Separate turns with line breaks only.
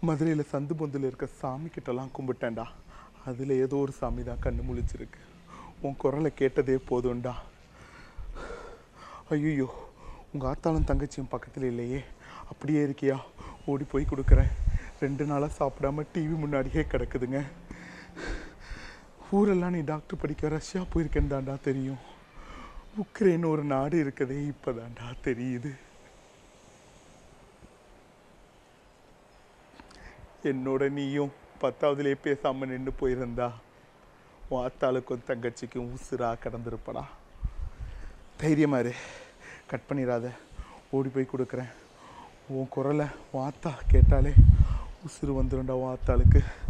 மதுரையில் சந்து பொந்தில் இருக்க சாமி கிட்டலாம் கும்பிட்டேன்டா அதில் ஏதோ ஒரு சாமி தான் கண்ணு முழிச்சிருக்கு உன் குரலை கேட்டதே போதும்டா ஐயோ உங்கள் ஆத்தாளும் தங்கச்சியும் பக்கத்தில் இல்லையே அப்படியே இருக்கியா ஓடி போய் கொடுக்குறேன் ரெண்டு நாளாக சாப்பிடாம டிவி முன்னாடியே கிடக்குதுங்க ஊரெல்லாம் நீ டாக்டர் படிக்க ரஷ்யா போயிருக்கேன்னு தான்டா தெரியும் உக்ரைன் ஒரு நாடு இருக்கதே இப்போதான்டா தெரியுது என்னோட நீயும் பத்தாவதுலேயே பேசாமல் நின்று போயிருந்தா உன் ஆத்தாளுக்கும் தங்கச்சிக்கும் உசுரா கடந்திருப்படா தைரியமா இரு கட் பண்ணிடாத ஓடி போய் கொடுக்குறேன் உன் குரலை உன் ஆத்தா கேட்டாலே உசுறு வந்துடும்டா உன் ஆத்தாளுக்கு